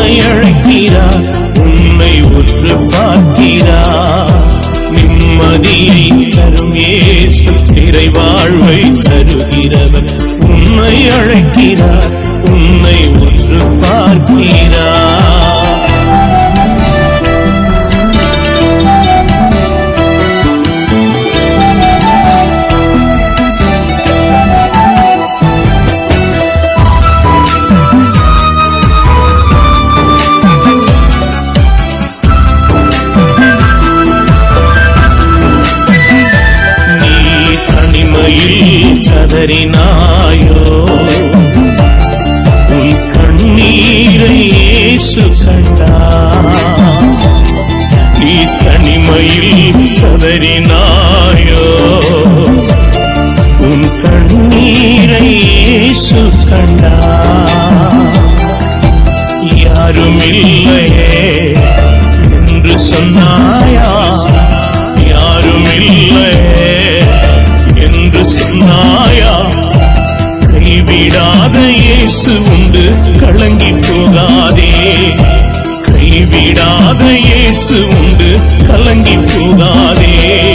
உன்னை அழைக்கிறார் உன்னை உற்று பார்க்கிறார் நிம்மதியை தரும் இயேசு திரை வாழ்வை தருகிறவர் உன்னை அழைக்கிறார் உன்னை உற்று பார்க்கிறார் நீ தனிமையில் கதறினாயோ உன் கண்ணீரை இயேசு கண்டார் நீ தனிமையில் கதறினாயோ உன் கண்ணீரை இயேசு கண்டார் யாரும் இல்லையே என்று சொன்னாயா யாரும் இல்லையே என்று சொன்னாயா கைவிடாத இயேசு உண்டு கலங்கி போகாதே கைவிடாத இயேசு உண்டு கலங்கி போகாதே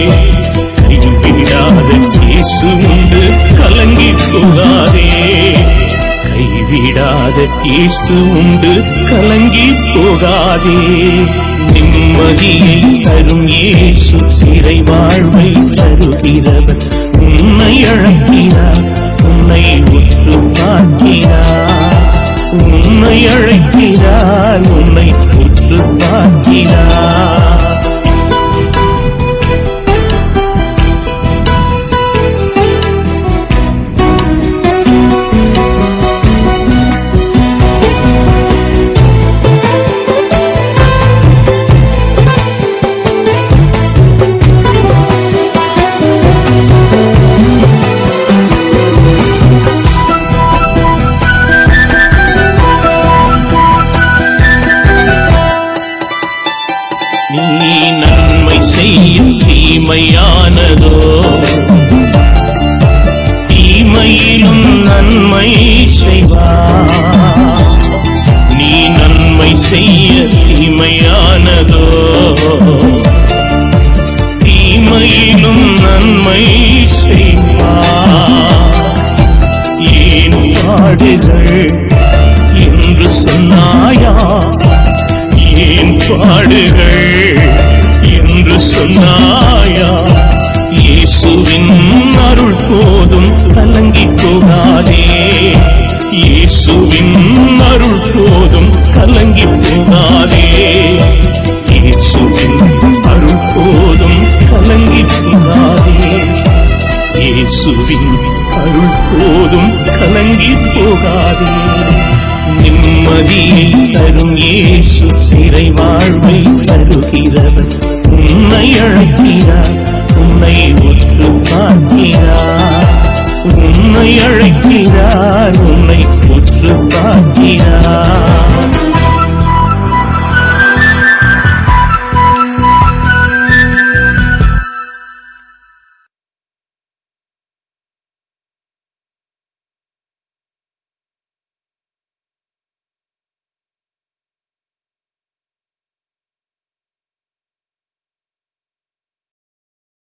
கைவிடாத இயேசு உண்டு கலங்கி போகாதே கைவிடாத இயேசு உண்டு கலங்கி போகாதே நிம்மதியை தரும் இயேசு சிறை வாழ்வை தருகிறவர் உன்னை அழைக்கிறார் உன்னை உற்று பார்க்கிறார் உன்னை அழைக்கிறார் உன்னை உற்று பார்க்கிறார் நீ நன்மை செய்யும் தீமையானதோ தீமையிலும் நன்மை செய்வார் நீ நன்மை செய்ய தீமையானதோ தீமையிலும் நன்மை செய்வார் ஏன் பாடுகள் என்று சொன்னாயா ஏன் பாடுகள் என்று சொன்னாயா இயேசுவின் அருள் போதும் கலங்கி போகாதே இயேசுவின் அருள் போதும் கலங்கி போகாதே இயேசுவின் அருள் போதும் கலங்கி போகாதே இயேசுவின் அருள் போதும் கலங்கி போகாதே நிம்மதியை தரும் இயேசு சிறை வாழ்வை தருகிறவர் உன்னை அழைக்கிறார் உன்னை உற்று பார்க்கிறார் உன்னை அழைக்கிறார் உன்னை உற்று பார்க்கிறார்